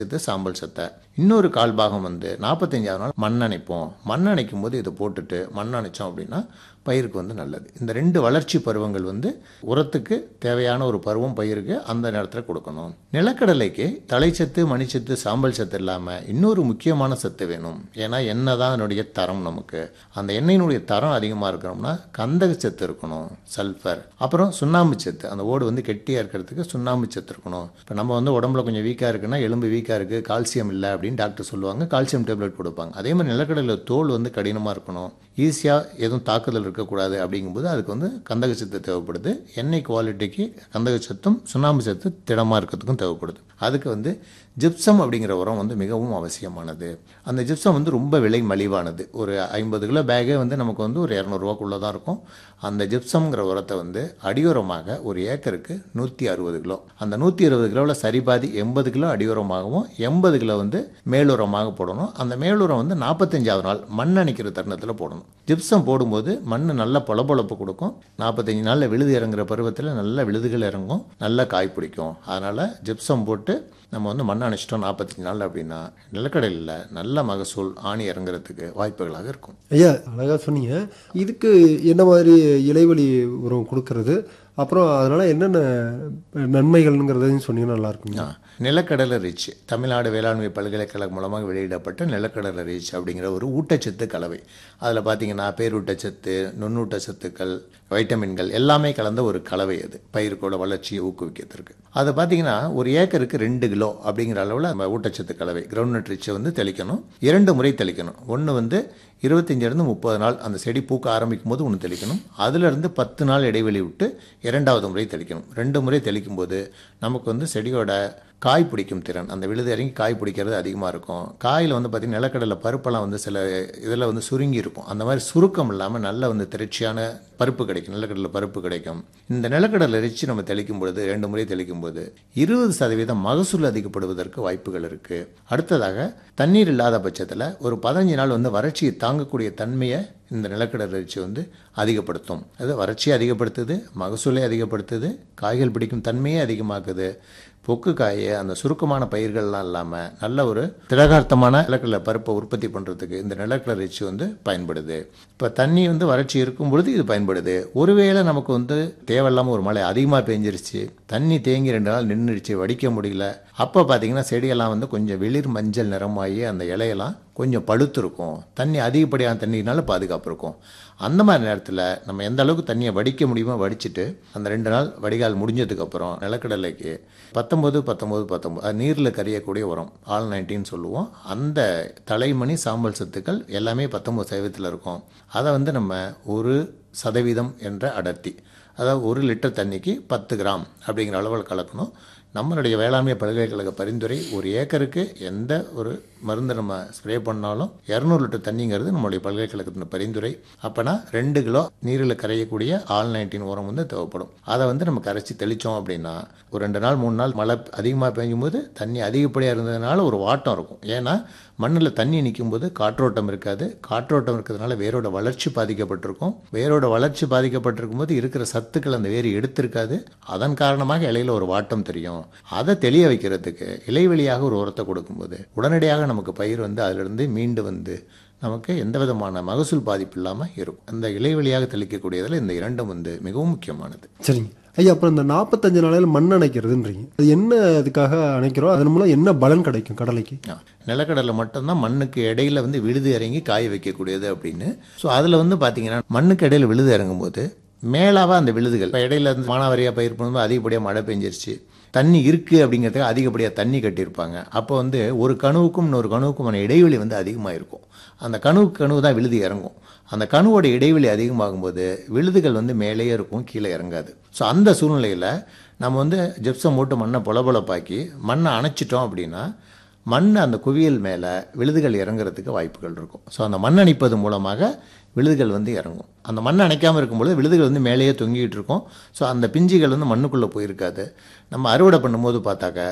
இது சாம்பல் சத்தை இன்னொரு கால் பாகம் வந்து நாற்பத்தஞ்சாவது நாள் மண் அணைப்போம் மண் அணைக்கும் போது இதை போட்டுட்டு மண் அணைச்சோம் அப்படின்னா பயிருக்கு வந்து நல்லது இந்த ரெண்டு வளர்ச்சி பருவங்கள் வந்து உரத்துக்கு தேவையான ஒரு பருவம் பயிருக்கு அந்த நேரத்தில் கொடுக்கணும் நிலக்கடலைக்கு தலைச்சத்து மணிச்சத்து சாம்பல் சத்து இல்லாமல் இன்னொரு முக்கியமான சத்து வேணும் ஏன்னா எண்ணெய் தான் அதனுடைய தரம் நமக்கு அந்த எண்ணெயினுடைய தரம் அதிகமாக இருக்கணும்னா கந்தக சத்து இருக்கணும் சல்ஃபர் அப்புறம் சுண்ணாம்பு சத்து அந்த ஓடு வந்து கெட்டியாக இருக்கிறதுக்கு சுண்ணாம்பு சத்து இருக்கணும் இப்போ நம்ம வந்து உடம்புல கொஞ்சம் வீக்காக இருக்குன்னா எலும்பு வீக்காக இருக்குது கால்சியம் இல்லை அப்படின்னு டாக்டர் சொல்லுவாங்க கால்சியம் டேப்லெட் கொடுப்பாங்க அதே மாதிரி நிலக்கடலையில் தோல் வந்து கடினமாக இருக்கணும் ஈஸியாக எதுவும் தாக்குதல் இருக்கக்கூடாது அப்படிங்கும்போது அதுக்கு வந்து கந்தக சத்து தேவைப்படுது எண்ணெய் குவாலிட்டிக்கு கந்தக சத்தும் சுண்ணாம்பு சத்து திடமாக இருக்கிறதுக்கும் தேவைப்படுது அதுக்கு வந்து ஜிப்சம் அப்படிங்கிற உரம் வந்து மிகவும் அவசியமானது அந்த ஜிப்சம் வந்து ரொம்ப விலை மலிவானது ஒரு ஐம்பது கிலோ பேக்கே வந்து நமக்கு வந்து ஒரு இரநூறுவாக்குள்ளே தான் இருக்கும் அந்த ஜிப்சம்ங்கிற உரத்தை வந்து அடியுரமாக ஒரு ஏக்கருக்கு நூற்றி அறுபது கிலோ அந்த நூற்றி அறுபது கிலோவில் சரிபாதி எண்பது கிலோ அடியுரமாகவும் எண்பது கிலோ வந்து மேலுரமாக போடணும் அந்த மேலுரம் வந்து நாற்பத்தஞ்சாவது நாள் மண் அணைக்கிற தருணத்தில் போடணும் ஜிப்சம் போடும்போது மண் நல்ல பொலப்பொலப்பு கொடுக்கும் நாற்பத்தஞ்சு நாளில் விழுது இறங்குற பருவத்தில் நல்ல விழுதுகள் இறங்கும் நல்ல காய் பிடிக்கும் அதனால் ஜிப்சம் போட்டு நம்ம வந்து மண் அணைச்சிட்டோம் நாற்பத்தஞ்சு நாள் அப்படின்னா நிலக்கடலில் நல்ல மகசூல் ஆணி இறங்குறதுக்கு வாய்ப்புகளாக இருக்கும் ஐயா அழகாக சொன்னீங்க இதுக்கு என்ன மாதிரி இலைவெளி உரம் கொடுக்கறது அப்புறம் அதனால் என்னென்ன நன்மைகள்ங்கிறதையும் சொன்னீங்கன்னா நல்லா இருக்குங்க ஆ, நிலக்கடலை ரிச் தமிழ்நாடு வேளாண்மை பல்கலைக்கழகம் மூலமாக வெளியிடப்பட்ட நிலக்கடலை ரிச் அப்படிங்கிற ஒரு ஊட்டச்சத்து கலவை அதில் பார்த்தீங்கன்னா பேரூட்டச்சத்து நுண்ணூட்டச்சத்துக்கள் வைட்டமின்கள் எல்லாமே கலந்த ஒரு கலவை அது பயிருக்கோட வளர்ச்சியை ஊக்குவிக்கிறதுக்கு அது பார்த்தீங்கன்னா ஒரு ஏக்கருக்கு ரெண்டு கிலோ அப்படிங்கிற அளவில் நம்ம ஊட்டச்சத்து கலவை கிரவுண்ட் ரிச்சை வந்து தெளிக்கணும் இரண்டு முறை தெளிக்கணும் ஒன்று வந்து இருபத்தஞ்சிலிருந்து முப்பது நாள் அந்த செடி பூக்க ஆரம்பிக்கும் போது ஒன்று தெளிக்கணும் அதிலிருந்து பத்து நாள் இடைவெளி விட்டு இரண்டாவது முறை தெளிக்கணும் ரெண்டு முறை தெளிக்கும் போது நமக்கு வந்து செடியோட காய் பிடிக்கும் திறன் அந்த விழுது இறங்கி காய் பிடிக்கிறது அதிகமாக இருக்கும் காயில் வந்து பார்த்திங்கன்னா நிலக்கடலை பருப்பெல்லாம் வந்து சில இதில் வந்து சுருங்கி இருக்கும் அந்த மாதிரி சுருக்கம் இல்லாமல் நல்ல வந்து திரட்சியான பருப்பு கிடைக்கும் நிலக்கடலை பருப்பு கிடைக்கும் இந்த நிலக்கடலை ரிச்சு நம்ம தெளிக்கும் பொழுது ரெண்டு முறை தெளிக்கும் போது இருபது சதவீதம் மகசூல் அதிகப்படுவதற்கு வாய்ப்புகள் இருக்குது அடுத்ததாக தண்ணீர் இல்லாத பட்சத்தில் ஒரு பதினஞ்சு நாள் வந்து வறட்சியை தாங்கக்கூடிய தன்மையை இந்த நிலக்கடலை ரிச்சு வந்து அதிகப்படுத்தும் அது வறட்சியை அதிகப்படுத்துது மகசூலை அதிகப்படுத்துது காய்கள் பிடிக்கும் தன்மையை அதிகமாக்குது பொக்கு காயை அந்த சுருக்கமான பயிர்கள்லாம் இல்லாமல் நல்ல ஒரு திடகார்த்தமான நிலக்கடலை பருப்பை உற்பத்தி பண்ணுறதுக்கு இந்த நிலக்கடலை ரிச்சு வந்து பயன்படுது இப்போ தண்ணி வந்து வறட்சி இருக்கும் பொழுது இது பயன்படுது ஒருவேளை நமக்கு வந்து தேவையில்லாமல் ஒரு மழை அதிகமாக பெஞ்சிருச்சு தண்ணி தேங்கி ரெண்டு நாள் நின்றுடுச்சு வடிக்க முடியல அப்போ பார்த்தீங்கன்னா செடியெல்லாம் வந்து கொஞ்சம் வெளிர் மஞ்சள் நிறமாகி அந்த இலையெல்லாம் கொஞ்சம் பழுத்து இருக்கும் தண்ணி அதிகப்படியான தண்ணினால பாதுகாப்பு இருக்கும் அந்த மாதிரி நேரத்தில் நம்ம எந்த அளவுக்கு தண்ணியை வடிக்க முடியுமோ வடிச்சிட்டு அந்த ரெண்டு நாள் வடிகால் முடிஞ்சதுக்கப்புறம் நிலக்கடலைக்கு பத்தொம்பது பத்தொம்பது பத்தொம்பது அது நீரில் கரையக்கூடிய உரம் ஆல் நைன்டின்னு சொல்லுவோம் அந்த தலைமணி சாம்பல் சத்துக்கள் எல்லாமே பத்தொம்பது சதவீதத்தில் இருக்கும் அதை வந்து நம்ம ஒரு சதவீதம் என்ற அடர்த்தி அதாவது ஒரு லிட்டர் தண்ணிக்கு பத்து கிராம் அப்படிங்கிற அளவில் கலக்கணும் நம்மளுடைய வேளாண்மை பல்கலைக்கழக பரிந்துரை ஒரு ஏக்கருக்கு எந்த ஒரு மருந்து நம்ம ஸ்ப்ரே பண்ணாலும் இரநூறு லிட்டர் தண்ணிங்கிறது நம்மளுடைய பல்கலைக்கழகத்தின் பரிந்துரை அப்போனா ரெண்டு கிலோ நீரில் கரையக்கூடிய ஆல் நைன்டீன் உரம் வந்து தேவைப்படும் அதை வந்து நம்ம கரைச்சி தெளித்தோம் அப்படின்னா ஒரு ரெண்டு நாள் மூணு நாள் மழை அதிகமாக பெய்யும் போது தண்ணி அதிகப்படியாக இருந்ததுனால ஒரு வாட்டம் இருக்கும் ஏன்னா மண்ணில் தண்ணி நிற்கும் போது காற்றோட்டம் இருக்காது காற்றோட்டம் இருக்கிறதுனால வேரோட வளர்ச்சி பாதிக்கப்பட்டிருக்கும் வேரோட வளர்ச்சி பாதிக்கப்பட்டிருக்கும் போது இருக்கிற சத்துக்கள் அந்த வேர் எடுத்திருக்காது அதன் காரணமாக இலையில ஒரு வாட்டம் தெரியும் அதை தெளிய வைக்கிறதுக்கு இலை வழியாக ஒரு உரத்தை கொடுக்கும்போது உடனடியாக நமக்கு பயிர் வந்து அதிலிருந்து மீண்டு வந்து நமக்கு எந்த விதமான மகசூல் பாதிப்பு இல்லாமல் இருக்கும் அந்த இலை வழியாக தெளிக்கக்கூடியதில் இந்த இரண்டும் வந்து மிகவும் முக்கியமானது சரிங்க ஐயா அப்புறம் இந்த நாற்பத்தஞ்சு நாளையில் மண் அணைக்கிறதுன்றீங்க அது என்ன அதுக்காக அணைக்கிறோம் அதன் மூலம் என்ன பலன் கிடைக்கும் கடலைக்கு ஆ, நிலக்கடலை மட்டும்தான் மண்ணுக்கு இடையில வந்து விழுது இறங்கி காய வைக்கக்கூடியது அப்படின்னு ஸோ அதில் வந்து பார்த்தீங்கன்னா மண்ணுக்கு இடையில விழுது இறங்கும்போது மேலாவா அந்த விழுதுகள் இப்போ இடையில இருந்து மானாவாரியாக பயிர் பண்ணும்போது அதிகப்படியாக மழை பெஞ்சிருச்சு தண்ணி இருக்குது அப்படிங்கிறதுக்கு அதிகப்படியாக தண்ணி கட்டியிருப்பாங்க அப்போ வந்து ஒரு கணுவுக்கும் இன்னொரு கணுவுக்குமான இடைவெளி வந்து அதிகமாக இருக்கும் அந்த கணுவுக்கு கணுவு தான் விழுது இறங்கும் அந்த கணுவோட இடைவெளி அதிகமாகும்போது விழுதுகள் வந்து மேலேயே இருக்கும் கீழே இறங்காது ஸோ அந்த சூழ்நிலையில் நம்ம வந்து ஜெப்சம் போட்டு மண்ணை பொலபொலப்பாக்கி மண்ணை அணைச்சிட்டோம் அப்படின்னா மண் அந்த குவியல் மேலே விழுதுகள் இறங்குறதுக்கு வாய்ப்புகள் இருக்கும் ஸோ அந்த மண் அணைப்பது மூலமாக விழுதுகள் வந்து இறங்கும் அந்த மண் அணைக்காமல் இருக்கும்பொழுது விழுதுகள் வந்து மேலேயே தொங்கிட்டு இருக்கும் ஸோ அந்த பிஞ்சுகள் வந்து மண்ணுக்குள்ளே போயிருக்காது நம்ம அறுவடை பண்ணும்போது பார்த்தாக்க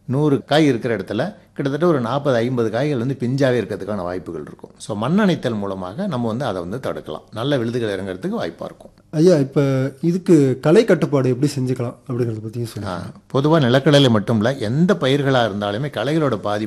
நூறு காய் இருக்கிற இடத்துல கிட்டத்தட்ட ஒரு நாற்பது ஐம்பது காய்கள் வந்து பிஞ்சாவே இருக்கிறதுக்கான வாய்ப்புகள் இருக்கும் ஸோ மண்ணணைத்தல் மூலமாக நம்ம வந்து அதை வந்து தடுக்கலாம் நல்ல விழுதுகள் இறங்குறதுக்கு வாய்ப்பாக இருக்கும் ஐயா இப்போ இதுக்கு களை கட்டுப்பாடு எப்படி செஞ்சுக்கலாம் அப்படிங்கிறத பற்றியும் சொல்லுங்கள் பொதுவாக நிலக்கடலை மட்டும் இல்லை எந்த பயிர்களாக இருந்தாலுமே களைகளோட பாதிப்பு